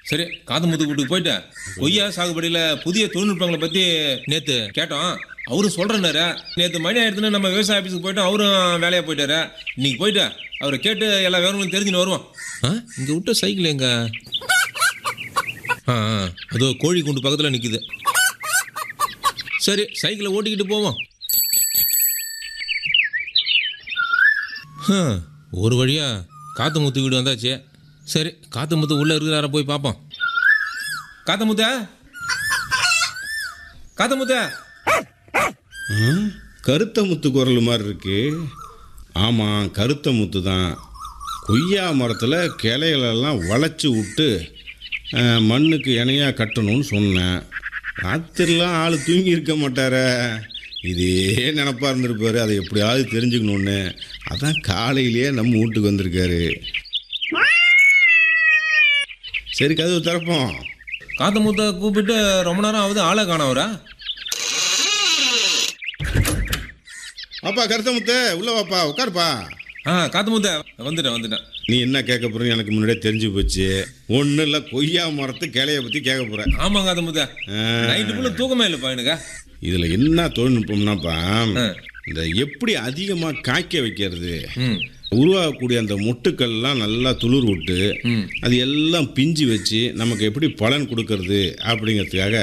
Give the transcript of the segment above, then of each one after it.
சரி காதமுத்து வீட்டுக்கு போயிட்டு கொய்யா சாகுபடியில புதிய தொழில்நுட்பங்களை பத்தி நேத்து கேட்டோம் அவரும் சொல்றேன்னாரு நேத்து மணி ஆயிடுச்சுன்னு நம்ம விவசாய ஆபீஸுக்கு போயிட்டோம் அவரும் வேலையா போயிட்டாரு இன்னைக்கு போயிட்டு அவரை கேட்டு எல்லா விவரங்களும் தெரிஞ்சுன்னு வருவோம் ஆ இங்க விட்ட சைக்கிள் எங்க ஆ ஆ, அதோ கோழி குண்டு பக்கத்துல நிக்குது சரி சைக்கிளை ஓட்டிக்கிட்டு போவோம் ஹம், ஒரு வழியா காத்தமுத்து வீடு வந்தாச்சு சரி காத்தமுத்து உள்ள இருக்கிறார போய் பார்ப்போம் காத்தமுத்த காத்தமுத்த ஆ, கருத்த முத்து குரல் மாதிரி இருக்கு ஆமாம் கருத்த முத்து தான் கொய்யா மரத்தில் கிளைகளெல்லாம் வளைச்சி விட்டு ஆ, மண்ணுக்கு இணையாக கட்டணும்னு சொன்னேன் ராத்திரிலாம் ஆள் தூங்கி இருக்க மாட்டாரே இதே நினப்பாக இருந்திருப்பாரு அதை எப்படியாவது தெரிஞ்சுக்கணுன்னு அதான் காலையிலேயே நம்ம வீட்டுக்கு வந்திருக்காரு சரி கதவு திறப்போம் காத்தமுத்த கூப்பிட்டு ரொம்ப நேரம் ஆகுது ஆளை காணவரா அப்பா கருத்த முத்து உள்ள வாப்பா உட்காருப்பா ஆ காத்தமுத்த வந்துட்டேன் வந்துட்டேன் நீ என்ன கேட்க போறன்னு எனக்கு முன்னாடியே தெரிஞ்சு போச்சு ஒன்றும் இல்லை கொய்யா மரத்து கிளைய பற்றி கேட்க போகிறேன் ஆமா காத்தமுத்த நைட்டுக்குள்ள தூக்கமே இல்லைப்பா எனக்கு இதில் என்ன தொழில்நுட்பம்னாப்பா ஆ. இந்த எப்படி அதிகமாக காய்க்க வைக்கிறது ம் உருவாகக்கூடிய அந்த மொட்டுக்கள்லாம் நல்லா துளிர் விட்டு ம் அது எல்லாம் பிஞ்சு வச்சு நமக்கு எப்படி பலன் கொடுக்கறது அப்படிங்கிறதுக்காக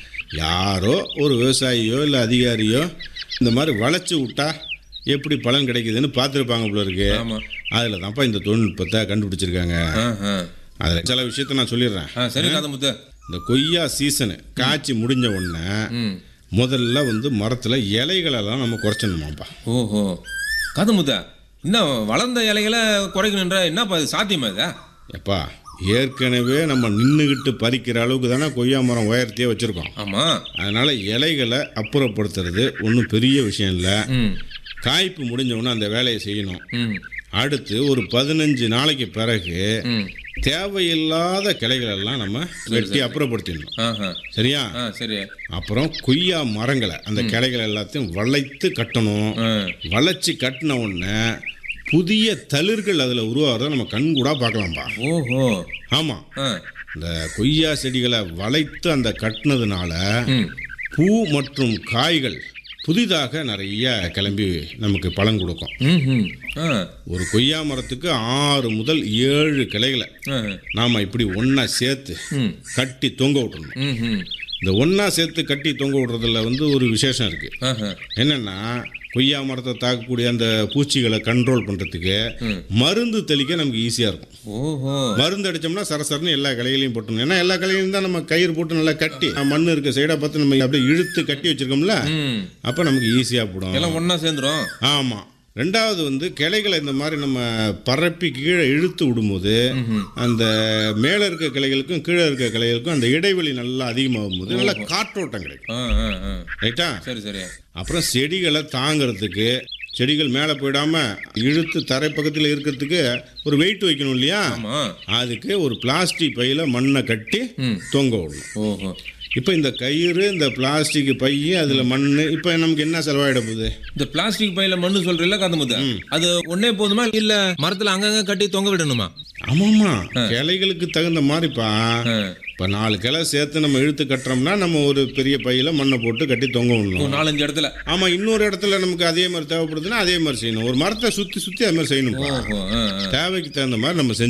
யாரோ ஒரு விவசாயியோ இல்லை அதிகாரியோ இந்த மாதிரி வளைச்சி விட்டா எப்படி பலன் கிடைக்குதுன்னு பார்த்துருப்பாங்க போல இருக்கு ஆமா அதில் தான்ப்பா இந்த தொழில்நுட்பத்தை கண்டுபிடிச்சிருக்காங்க ஆ ஆ அதில் சில விஷயத்த நான் சொல்லிடுறேன் ஆ சரி காத்தமுத்த இந்த கொய்யா சீசனு காய்ச்சி முடிஞ்ச உடனே ம் முதல்ல வந்து மரத்தில் இலைகளெல்லாம் நம்ம குறைச்சிடணுமாப்பா ஓஹோ காத்தமுத்த இன்னும் வளர்ந்த இலைகளை குறைக்கணுன்ற என்னப்பா இது சாத்தியமா இதா எப்பா ஏற்கனவே நம்ம நின்றுக்கிட்டு பறிக்கிற அளவுக்கு தானே கொய்யா மரம் உயர்த்தியே வச்சுருக்கோம் ஆமா அதனால் இலைகளை அப்புறப்படுத்துறது ஒன்றும் பெரிய விஷயம் இல்லை ம் காய்ப்பு முடிஞ்ச உடனே அந்த வேலையை செய்யணும் ம் அடுத்து ஒரு பதினஞ்சு நாளைக்கு பிறகு ம் தேவையில்லாத கிளைகளெல்லாம் நம்ம வெட்டி அப்புறப்படுத்திடணும் ஆஹா சரியா ஆ சரி அப்புறம் கொய்யா மரங்களை அந்த கிளைகள் எல்லாத்தையும் வளைத்து கட்டணும் ஆ வளைச்சி கட்டின உடனே புதிய தளிர்கள் அதில் உருவாகிறத நம்ம கண் கூட பார்க்கலாம்ப்பா ஓஹோ ஆமாம் ஆ இந்த கொய்யா செடிகளை வளைத்து அந்த கட்டினதுனால ம் பூ மற்றும் காய்கள் புதிதாக நிறைய கிளம்பி நமக்கு பலன் கொடுக்கும் ம் ம் ஆ ஒரு கொய்யா மரத்துக்கு ஆறு முதல் ஏழு கிளைகளை ஆ நாம் இப்படி ஒன்றா சேர்த்து ம் கட்டி தொங்க விட்டுறணும் ம் ம் இந்த ஒன்றா சேர்த்து கட்டி தொங்க விடுறதுல வந்து ஒரு விசேஷம் இருக்குது ஆஹா என்னென்னா கொய்யா மரத்தை தாக்கக்கூடிய அந்த பூச்சிகளை கண்ட்ரோல் பண்ணுறதுக்கு ம். மருந்து தெளிக்க நமக்கு ஈஸியாக இருக்கும் ஓஹோ மருந்து அடிச்சோம்னா சரசரன்னு எல்லா கிளைகளையும் போட்டணும் ஏன்னா எல்லா கிளையும் தான் நம்ம கயிறு போட்டு நல்லா கட்டி மண் இருக்க சைடாக பார்த்து நம்ம அப்படியே இழுத்து கட்டி வச்சிருக்கோம்ல ம் அப்போ நமக்கு ஈஸியாக போடும் எல்லாம் ஒண்ணா சேர்ந்துரும் ஆமாம் ரெண்டாவது வந்து கிளைகளை இந்த மாதிரி நம்ம பரப்பி கீழே இழுத்து விடும்போது அந்த மேலே இருக்க கிளைகளுக்கும் கீழே இருக்க கிளைகளுக்கும் அந்த இடைவெளி நல்லா அதிகமாகும் போது நல்லா காற்றோட்டம் கிடைக்கும் ஆ ஆ ஆ ரைட்டா சரி சரி அப்புறம் செடிகளை தாங்கிறதுக்கு செடிகள் மேலே போயிடாம இழுத்து தரை பக்கத்தில் இருக்கிறதுக்கு ஒரு வெயிட் வைக்கணும் இல்லையா ஆமா அதுக்கு ஒரு பிளாஸ்டிக் பையில் மண்ணை கட்டி ம் தொங்க விடணும் ஓஹோ இப்போ இந்த கயிறு இந்த பிளாஸ்டிக் பை அதில் மண் இப்போ நமக்கு என்ன செலவாயிட போகுது இந்த பிளாஸ்டிக் பையில மண்ணு சொல்றீல்ல காந்தமுத்த அது ஒண்ணே போதுமா இல்ல மரத்துல அங்கங்க கட்டி தொங்க விடணுமா ஆமாம்மா கிளைகளுக்கு தகுந்த மாதிரிப்பா ஆ. இப்போ நாலு கிளை சேர்த்து நம்ம இழுத்து கட்டுறோம்னா நம்ம ஒரு பெரிய பையில மண்ணை போட்டு கட்டி தொங்க ஒரு விடணும் நாலஞ்சு இடத்துல ஆமாம் இன்னொரு இடத்துல நமக்கு அதே மாதிரி தேவைப்படுதுன்னா அதே மாதிரி செய்யணும் ஒரு மரத்தை சுற்றி சுற்றி அது மாதிரி செய்யணும்ப்பா ஓஹோ ஆ ஆ தேவைக்கு தகுந்த மாதிரி நம்ம செஞ்சு